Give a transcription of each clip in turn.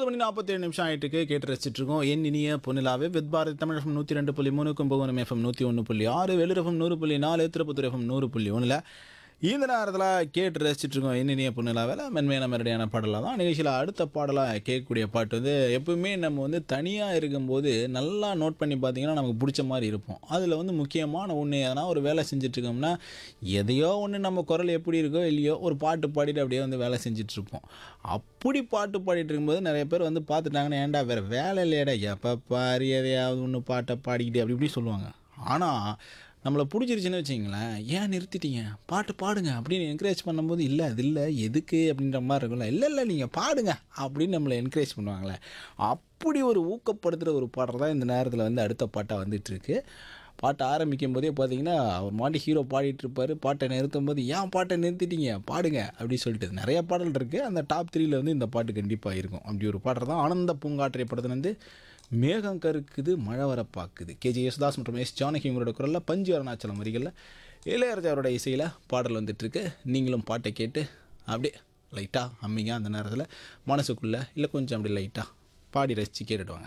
ஒன்பது மணி நாற்பத்தேழு நிமிஷம் ஆயிட்டு இருக்கு கேட்டு ரசிச்சிட்டு இருக்கோம் என் இனிய பொன்னிலாவே வித் பாரத் தமிழ் எஃப்எம் நூற்றி ரெண்டு புள்ளி மூணு கும்பகோணம் எஃப்எம் நூற்றி ஒன்று புள்ளி ஆறு வெளிர் எஃப்எம் நூறு புள்ளி நாலு திருப்பத்தூர் எஃப்எம் நூறு புள்ளி ஒன்றில் இந்த நேரத்தில் கேட்டு ரசிச்சிட்டு இருக்கோம் என் இனிய பொன்னிலாவில் மென்மையான மெரடியான பாடலாக தான் நிகழ்ச்சியில் அடுத்த பாடலாக கேட்கக்கூடிய பாட்டு வந்து எப்பவுமே நம்ம வந்து தனியாக இருக்கும்போது நல்லா நோட் பண்ணி பார்த்தீங்கன்னா நமக்கு பிடிச்ச மாதிரி இருப்போம் அதில் வந்து முக்கியமான ஒன்று எதனா ஒரு வேலை செஞ்சுட்டு இருக்கோம்னா எதையோ ஒன்று நம்ம குரல் எப்படி இருக்கோ இல்லையோ ஒரு பாட்டு பாடிட்டு அப்படியே வந்து வேலை செஞ்சுட்டு இருப்போம் அப்படி பாட்டு பாடிட்டு இருக்கும்போது நிறைய பேர் வந்து பார்த்துட்டாங்கன்னா ஏன்டா வேறு வேலை இல்லையடா எப்போ பாரு எதையாவது ஒன்று பாட்டை பாடிக்கிட்டு அப்படி இப்படி சொல்லுவாங்க ஆனால் நம்மளை பிடிச்சிருச்சுன்னு வச்சிங்களேன் ஏன் நிறுத்திட்டீங்க பாட்டு பாடுங்க அப்படின்னு என்கரேஜ் பண்ணும்போது இல்லை அது இல்லை எதுக்கு அப்படின்ற மாதிரி இருக்கும்ல இல்லை இல்லை நீங்கள் பாடுங்க அப்படின்னு நம்மளை என்கரேஜ் பண்ணுவாங்களே அப்படி ஒரு ஊக்கப்படுத்துகிற ஒரு பாடல் தான் இந்த நேரத்தில் வந்து அடுத்த பாட்டாக வந்துட்டுருக்கு பாட்டு ஆரம்பிக்கும் போதே பார்த்தீங்கன்னா அவர் மாட்டி ஹீரோ பாடிட்டு இருப்பார் பாட்டை நிறுத்தும் போது ஏன் பாட்டை நிறுத்திட்டீங்க பாடுங்க அப்படி சொல்லிட்டு நிறைய பாடல் இருக்குது அந்த டாப் த்ரீல வந்து இந்த பாட்டு கண்டிப்பாக இருக்கும் அப்படி ஒரு பாடல் தான் ஆனந்த பூங்காற்றை படத்துல வந்து மேகம் கருக்குது மழை வர பாக்குது கேஜி யேசுதாஸ் மற்றும் எஸ் ஜானகி இவங்களோட குரலில் பஞ்சு அருணாச்சலம் வரிகளில் இளையராஜாவோட இசையில் பாடல் வந்துட்டுருக்கு நீங்களும் பாட்டை கேட்டு அப்படியே லைட்டாக அம்மிங்க அந்த நேரத்தில் மனசுக்குள்ளே இல்லை கொஞ்சம் அப்படி லைட்டாக பாடி ரசித்து கேட்டுடுவாங்க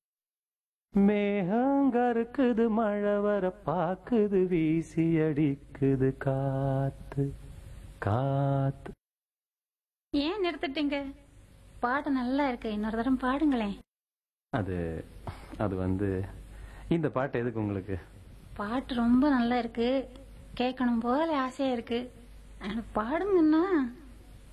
மேகங்கருக்குது மழை வர பாக்குது வீசி அடிக்குது காத்து காத்து ஏன் நிறுத்திட்டீங்க பாட்டு நல்லா இருக்கு இன்னொரு தரம் பாடுங்களேன் அது அது வந்து இந்த பாட்டு எதுக்கு உங்களுக்கு பாட்டு ரொம்ப நல்லா இருக்கு கேட்கணும் போல ஆசையா இருக்கு ஆனா பாடுங்கன்னா